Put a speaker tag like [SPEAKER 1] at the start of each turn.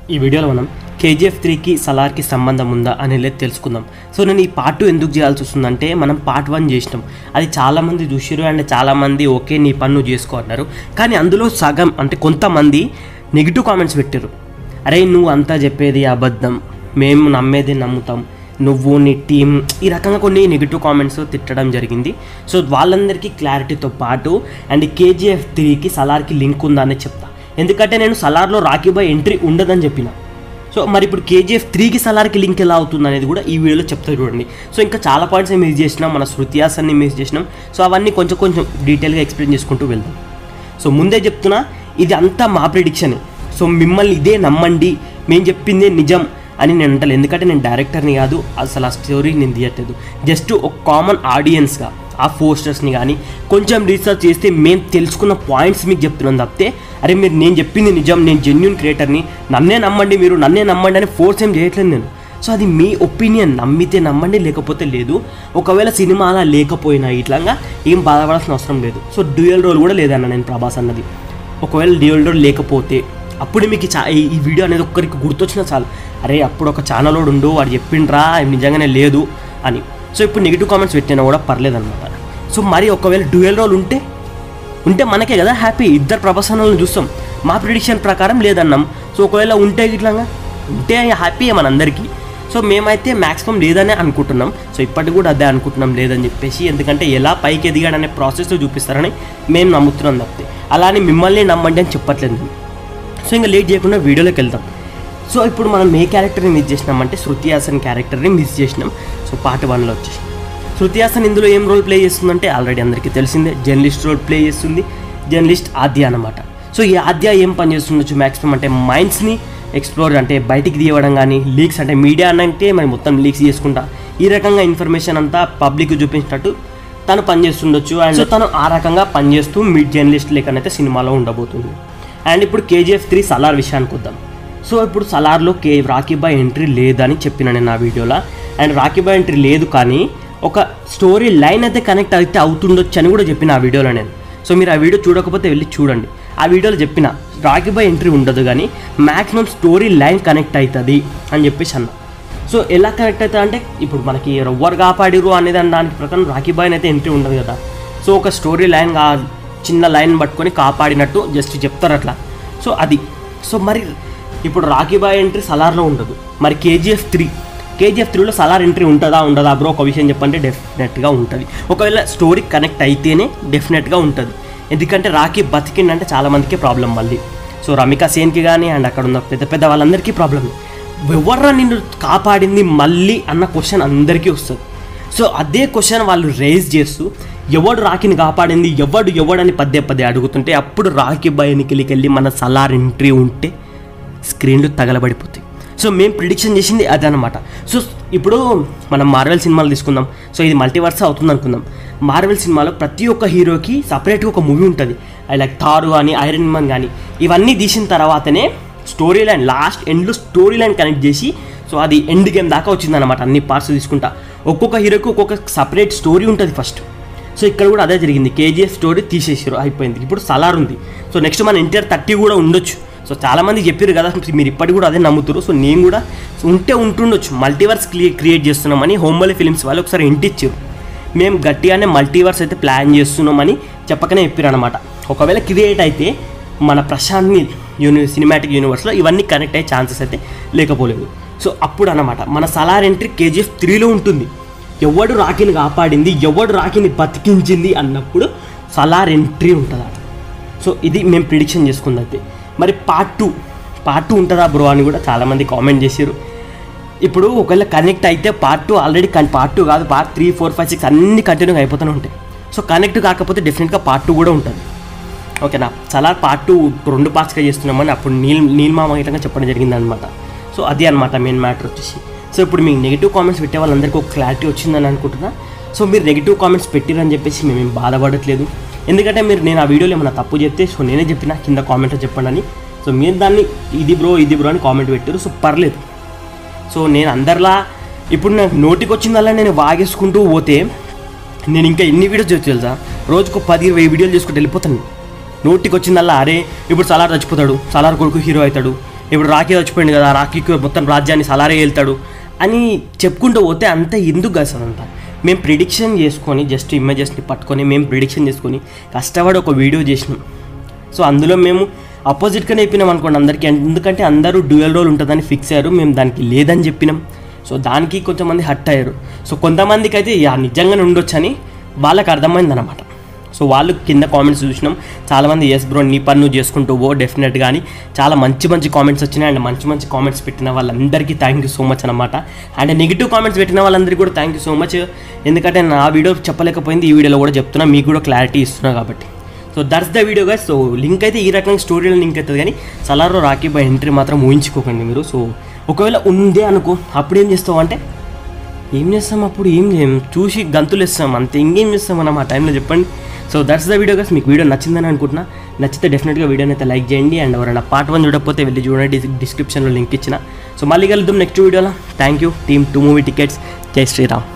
[SPEAKER 1] ఈ వీడియోలో మనం కేజీఎఫ్ త్రీకి సలార్కి సంబంధం ఉందా అనేది తెలుసుకుందాం సో నేను ఈ పార్ట్ టూ ఎందుకు చేయాల్సి వస్తుందంటే మనం పార్ట్ వన్ చేసినాం అది చాలామంది చూసిరు అండ్ చాలామంది ఓకే నీ పన్ను చేసుకో అన్నారు కానీ అందులో సగం అంటే కొంతమంది నెగిటివ్ కామెంట్స్ పెట్టారు అరే నువ్వు అంతా చెప్పేది అబద్ధం మేము నమ్మేది నమ్ముతాం నువ్వు నీ టీం ఈ రకంగా కొన్ని నెగిటివ్ కామెంట్స్ తిట్టడం జరిగింది సో వాళ్ళందరికీ క్లారిటీతో పాటు అండ్ కేజీఎఫ్ త్రీకి సలార్కి లింక్ ఉందా అని చెప్తా ఎందుకంటే నేను సలార్లో రాకీ బాయ్ ఎంట్రీ ఉండదని చెప్పిన సో మరి ఇప్పుడు కేజీఎఫ్ త్రీకి సలార్కి లింక్ ఎలా అవుతుంది అనేది కూడా ఈ వీడియోలో చెప్తా చూడండి సో ఇంకా చాలా పాయింట్స్ మిస్ చేసినాం మన శృతియాసన్ని మిస్ చేసినాం సో అవన్నీ కొంచెం కొంచెం డీటెయిల్గా ఎక్స్ప్లెయిన్ చేసుకుంటూ వెళ్దాం సో ముందే చెప్తున్నా ఇది అంతా మా ప్రిడిక్షన్ సో మిమ్మల్ని ఇదే నమ్మండి మేము చెప్పిందే నిజం అని నేను అంటలేదు ఎందుకంటే నేను డైరెక్టర్ని కాదు అసలు ఆ స్టోరీ నేను తీయట్లేదు జస్ట్ ఒక కామన్ ఆడియన్స్గా ఆ పోస్టర్స్ని కానీ కొంచెం రీసెర్చ్ చేస్తే మేము తెలుసుకున్న పాయింట్స్ మీకు చెప్తున్నాను తప్పితే అరే మీరు నేను చెప్పింది నిజం నేను జెన్యున్ క్రియేటర్ని నన్నే నమ్మండి మీరు నన్నే నమ్మండి అని ఫోర్స్ ఏం చేయట్లేదు నేను సో అది మీ ఒపీనియన్ నమ్మితే నమ్మండి లేకపోతే లేదు ఒకవేళ సినిమా అలా లేకపోయినా ఇట్లాగా ఏం బాధపడాల్సిన అవసరం లేదు సో డ్యూయల్ రోల్ కూడా లేదన్న నేను ప్రభాస్ అన్నది ఒకవేళ డ్యూయల్ రోల్ లేకపోతే అప్పుడు మీకు చా ఈ ఈ వీడియో అనేది ఒక్కరికి గుర్తొచ్చినా చాలు అరే అప్పుడు ఒక ఛానల్ వాడు ఉండు వాడు చెప్పిండ్రా ఆయన నిజంగానే లేదు అని సో ఇప్పుడు నెగిటివ్ కామెంట్స్ పెట్టినా కూడా పర్లేదన్నమాట సో మరి ఒకవేళ డ్యూయల్ రోల్ ఉంటే ఉంటే మనకే కదా హ్యాపీ ఇద్దరు ప్రొఫెషనల్ని చూస్తాం మా ప్రిడిక్షన్ ప్రకారం లేదన్నాం సో ఒకవేళ ఉంటే ఇట్లాగా ఉంటే హ్యాపీ మనందరికీ సో మేమైతే మ్యాక్సిమం లేదనే అనుకుంటున్నాం సో ఇప్పటికి కూడా అదే అనుకుంటున్నాం లేదని చెప్పేసి ఎందుకంటే ఎలా పైకి ఎదిగాడనే ప్రాసెస్లో చూపిస్తారని మేము నమ్ముతున్నాం తప్పితే అలా అని మిమ్మల్ని నమ్మండి అని చెప్పట్లేదు నేను. సో ఇంకా లేట్ చేయకుండా వీడియోలోకి వెళ్దాం సో ఇప్పుడు మనం ఏ క్యారెక్టర్ని మిస్ చేసినామంటే శృతి హాసన్ క్యారెక్టర్ని మిస్ చేసినాం సో పార్ట్ వన్లో వచ్చేసి శృతి హాసన్ ఇందులో ఏం రోల్ ప్లే చేస్తుందంటే ఆల్రెడీ అందరికీ తెలిసిందే జర్నలిస్ట్ రోల్ ప్లే చేస్తుంది జర్నలిస్ట్ ఆద్య అనమాట సో ఈ ఆద్య ఏం పని చేస్తుండొచ్చు మ్యాక్సిమం అంటే మైండ్స్ని ఎక్స్ప్లోర్ అంటే బయటికి తీయడం కానీ లీక్స్ అంటే మీడియా అంటే మరి మొత్తం లీక్స్ చేసుకుంటా ఈ రకంగా ఇన్ఫర్మేషన్ అంతా పబ్లిక్ చూపించినట్టు తను పనిచేస్తుండొచ్చు అండ్ సో తను ఆ రకంగా పనిచేస్తూ మీ జర్నలిస్ట్ లేకనైతే సినిమాలో ఉండబోతుంది అండ్ ఇప్పుడు కేజీఎఫ్ త్రీ సలార్ విషయానికి వద్దాం సో ఇప్పుడు సలార్లో కే రాకీబాయ్ ఎంట్రీ లేదని చెప్పిన నేను నా వీడియోలో అండ్ రాకీబాయ్ ఎంట్రీ లేదు కానీ ఒక స్టోరీ లైన్ అయితే కనెక్ట్ అయితే అవుతుండొచ్చు అని కూడా చెప్పిన ఆ వీడియోలో నేను సో మీరు ఆ వీడియో చూడకపోతే వెళ్ళి చూడండి ఆ వీడియోలో చెప్పిన రాకీబాయ్ ఎంట్రీ ఉండదు కానీ మ్యాక్సిమం స్టోరీ లైన్ కనెక్ట్ అవుతుంది అని చెప్పేసి అన్న సో ఎలా కనెక్ట్ అవుతుంది అంటే ఇప్పుడు మనకి ఎవరు కాపాడిరు అనేది అన్న దానికి ప్రకారం రాకీబాయ్ అయితే ఎంట్రీ ఉండదు కదా సో ఒక స్టోరీ లైన్ కా చిన్న లైన్ పట్టుకొని కాపాడినట్టు జస్ట్ చెప్తారు అట్లా సో అది సో మరి ఇప్పుడు రాకీబాయ్ ఎంట్రీ సలార్లో ఉండదు మరి కేజీఎఫ్ త్రీ కేజీఎఫ్ త్రీలో సలార్ ఎంట్రీ ఉంటుందా ఉండదా బ్రో ఒక విషయం చెప్పంటే డెఫినెట్గా ఉంటుంది ఒకవేళ స్టోరీ కనెక్ట్ అయితేనే డెఫినెట్గా ఉంటుంది ఎందుకంటే రాకీ బతికిండంటే చాలామందికి ప్రాబ్లం మళ్ళీ సో రమికా సేన్కి కానీ అండ్ అక్కడ ఉన్న పెద్ద పెద్ద వాళ్ళందరికీ ప్రాబ్లం ఎవర్రా నిన్ను కాపాడింది మళ్ళీ అన్న క్వశ్చన్ అందరికీ వస్తుంది సో అదే క్వశ్చన్ వాళ్ళు రేజ్ చేస్తూ ఎవడు రాకిని కాపాడింది ఎవడు ఎవడని పదే పదే అడుగుతుంటే అప్పుడు రాఖీ బయనికిలికి వెళ్ళి మన సలార్ ఎంట్రీ ఉంటే స్క్రీన్లు తగలబడిపోతాయి సో మేము ప్రిడిక్షన్ చేసింది అదనమాట సో ఇప్పుడు మనం మార్వెల్ సినిమాలు తీసుకుందాం సో ఇది మల్టీవర్స్ అవుతుంది అనుకుందాం మార్వెల్ సినిమాలో ప్రతి ఒక్క హీరోకి సపరేట్గా ఒక మూవీ ఉంటుంది లైక్ థారు కానీ ఐరన్ మ్యాన్ కానీ ఇవన్నీ తీసిన తర్వాతనే స్టోరీ లైన్ లాస్ట్ ఎండ్లో స్టోరీ లైన్ కనెక్ట్ చేసి సో అది ఎండ్ గేమ్ దాకా వచ్చిందనమాట అన్ని పార్ట్స్ తీసుకుంటా ఒక్కొక్క హీరోకి ఒక్కొక్క సపరేట్ స్టోరీ ఉంటుంది ఫస్ట్ సో ఇక్కడ కూడా అదే జరిగింది కేజీఎఫ్ స్టోరీ తీసేసారు అయిపోయింది ఇప్పుడు సలార్ ఉంది సో నెక్స్ట్ మన ఎన్టీఆర్ థర్టీ కూడా ఉండొచ్చు సో చాలామంది చెప్పారు కదా మీరు ఇప్పటికి కూడా అదే నమ్ముతారు సో నేను కూడా ఉంటే ఉంటుండొచ్చు మల్టీవర్స్ క్రియేట్ చేస్తున్నామని హోంబలి ఫిలిమ్స్ వాళ్ళు ఒకసారి ఇంటి ఇచ్చారు మేము గట్టిగానే మల్టీవర్స్ అయితే ప్లాన్ చేస్తున్నామని చెప్పకనే చెప్పారు అనమాట ఒకవేళ క్రియేట్ అయితే మన ప్రశాంత్ యూని సినిమాటిక్ యూనివర్స్లో ఇవన్నీ కనెక్ట్ అయ్యే ఛాన్సెస్ అయితే లేకపోలేదు సో అప్పుడు అనమాట మన సలార్ ఎంట్రీ కేజీఎఫ్ త్రీలో ఉంటుంది ఎవడు రాకిని కాపాడింది ఎవడు రాకిని బతికించింది అన్నప్పుడు సలార్ ఎంట్రీ ఉంటుంది అక్కడ సో ఇది మేము ప్రిడిక్షన్ చేసుకుంది అయితే మరి పార్ట్ టూ పార్ట్ టూ ఉంటుందా బ్రో అని కూడా చాలామంది కామెంట్ చేశారు ఇప్పుడు ఒకవేళ కనెక్ట్ అయితే part two already part two కాదు part three four five six అన్ని కంటిన్యూగా అయిపోతూనే ఉంటాయి సో కనెక్ట్ కాకపోతే డెఫినెట్గా పార్ట్ టూ కూడా ఉంటుంది ఓకేనా చాలా పార్ట్ టూ రెండు పార్ట్స్గా చేస్తున్నామని అప్పుడు నీల్ నీల్మామ ఇట్లా చెప్పడం జరిగింది అనమాట సో అది అనమాట మెయిన్ మ్యాటర్ వచ్చేసి సో ఇప్పుడు మీకు నెగిటివ్ కామెంట్స్ పెట్టే వాళ్ళందరికీ ఒక క్లారిటీ వచ్చిందని అనుకుంటున్నా సో మీరు నెగిటివ్ కామెంట్స్ పెట్టిరని చెప్పేసి మేమేం బాధపడట్లేదు ఎందుకంటే మీరు నేను ఆ వీడియోలో ఏమైనా తప్పు చెప్తే సో నేనే చెప్పిన కింద కామెంట్లో చెప్పండి అని సో మీరు దాన్ని ఇది బ్రో ఇది బ్రో అని కామెంట్ పెట్టారు సో పర్లేదు సో నేను అందరిలా ఇప్పుడు నాకు నోటికి వచ్చిందల్లా నేను వాగేసుకుంటూ పోతే నేను ఇంకా ఎన్ని వీడియోస్ చేయొచ్చు తెలుసా రోజుకు పది ఇరవై వీడియోలు చేసుకుంటూ వెళ్ళిపోతాను నోటికి వచ్చిందల్లా అరే ఇప్పుడు సలార్ చచ్చిపోతాడు సలార్ కొడుకు హీరో అవుతాడు ఇప్పుడు రాఖీ చచ్చిపోయింది కదా రాఖీకి మొత్తం రాజ్యాన్ని సలారే వెళ్తాడు అని చెప్పుకుంటూ పోతే అంత ఎందుకు కాదు సార్ అంతా మేము ప్రిడిక్షన్ చేసుకొని జస్ట్ ఇమేజెస్ని పట్టుకొని మేము ప్రిడిక్షన్ చేసుకొని కష్టపడి ఒక వీడియో చేసినాం సో అందులో మేము అపోజిట్గానే చెప్పినాం అనుకోండి అందరికీ ఎందుకంటే అందరూ డ్యూయల్ రోల్ ఉంటుందని ఫిక్స్ అయ్యారు మేము దానికి లేదని చెప్పినాం సో దానికి కొంతమంది హట్ అయ్యారు సో కొంతమందికి అయితే యా నిజంగానే ఉండొచ్చని వాళ్ళకి అర్థమైంది అనమాట సో వాళ్ళు కింద కామెంట్స్ చూసినాం చాలామంది ఎస్ బ్రో నీ పని నువ్వు చేసుకుంటూ పో డెఫినెట్ కానీ చాలా మంచి మంచి కామెంట్స్ వచ్చినాయి అండ్ మంచి మంచి కామెంట్స్ పెట్టిన వాళ్ళందరికీ థ్యాంక్ యూ సో మచ్ అనమాట అండ్ నెగిటివ్ కామెంట్స్ పెట్టిన వాళ్ళందరికీ కూడా థ్యాంక్ యూ సో మచ్ ఎందుకంటే నా వీడియో చెప్పలేకపోయింది ఈ వీడియోలో కూడా చెప్తున్నా మీకు కూడా క్లారిటీ ఇస్తున్నా కాబట్టి so that's the video guys so link అయితే ఈ రకంగా స్టోరీలో లింక్ అవుతుంది కానీ సలారో రాకీ బై ఎంట్రీ మాత్రం ఊహించుకోకండి మీరు సో ఒకవేళ ఉందే అనుకో అప్పుడు ఏం చేస్తావు అంటే ఏం చేస్తాం అప్పుడు ఏం చేయం చూసి గంతులు ఇస్తాం అంతే ఇంకేం చేస్తాం మనం ఆ టైంలో చెప్పండి so that's the video guys మీకు వీడియో నచ్చిందని అనుకుంటున్నా నచ్చితే డెఫినెట్గా వీడియోని అయితే లైక్ చేయండి అండ్ ఎవరైనా పార్ట్ వన్ చూడకపోతే వెళ్ళి చూడండి డిస్క్రిప్షన్లో లింక్ ఇచ్చిన సో మళ్ళీ కలుద్దాం నెక్స్ట్ వీడియోలో thank you team two movie tickets జై శ్రీరామ్